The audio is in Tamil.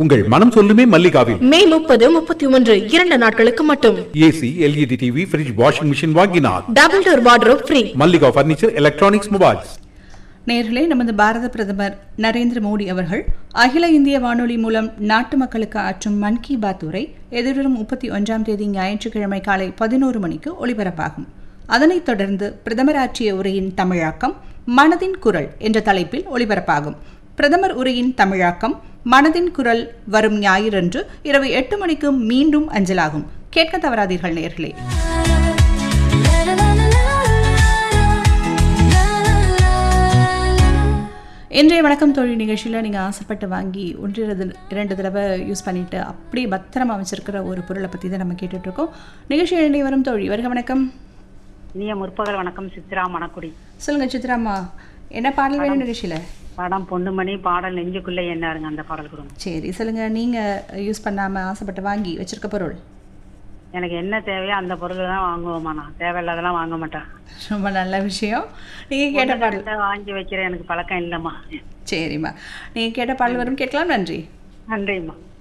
உங்கள் மனம் சொல்லுமே மல்லிகாவில் மே முப்பது முப்பத்தி ஒன்று இரண்டு நாட்களுக்கு மட்டும் AC LED TV fridge washing machine வாங்கினார் double door wardrobe free Mallika furniture electronics mobiles நேர்களே நமது பாரத பிரதமர் நரேந்திர மோடி அவர்கள் அகில இந்திய வானொலி மூலம் நாட்டு மக்களுக்கு ஆற்றும் மன் கி பாத் உரை எதிர்வரும் முப்பத்தி ஒன்றாம் தேதி ஞாயிற்றுக்கிழமை காலை பதினோரு மணிக்கு ஒலிபரப்பாகும் அதனைத் தொடர்ந்து பிரதமர் ஆற்றிய உரையின் தமிழாக்கம் மனதின் குரல் என்ற தலைப்பில் ஒலிபரப்பாகும் பிரதமர் உரையின் தமிழாக்கம் மனதின் குரல் வரும் ஞாயிறன்று இரவு எட்டு மணிக்கு மீண்டும் அஞ்சலாகும் கேட்க தவறாதீர்கள் நேர்களே இன்றைய வணக்கம் தொழில் நிகழ்ச்சியில் நீங்கள் ஆசைப்பட்டு வாங்கி ஒன்று இரு- இரண்டு தடவை யூஸ் பண்ணிட்டு அப்படியே பத்திரமா வச்சிருக்கிற ஒரு பொருளை பற்றி தான் நம்ம கேட்டுட்டு இருக்கோம் நிகழ்ச்சியில் இணைய வரும் தோழி வருக வணக்கம் இனிய முற்பகல் வணக்கம் சித்ரா மணக்குடி சொல்லுங்க சித்ராம்மா என்ன பாடல் வேணும் நிகழ்ச்சியில் படம் பொண்ணுமணி பாடல் நெஞ்சுக்குள்ளே என்னாருங்க அந்த பாடல் கொடுங்க சரி சொல்லுங்க நீங்கள் யூஸ் பண்ணாமல் ஆசைப்பட்டு வாங்கி வச்சிருக்க பொருள் எனக்கு என்ன தேவையோ அந்த பொருள் தான் வாங்குவோமா நான் தேவையில்லாதெல்லாம் வாங்க மாட்டேன் ரொம்ப நல்ல விஷயம் நீங்கள் கேட்ட பாடல் ஒண்ணு வாங்கி வைக்கிற எனக்கு பழக்கம் இல்லைம்மா சரிம்மா நீங்கள் கேட்ட பாடல் வரும் கேட்கலாம் நன்றி நன்றிம்மா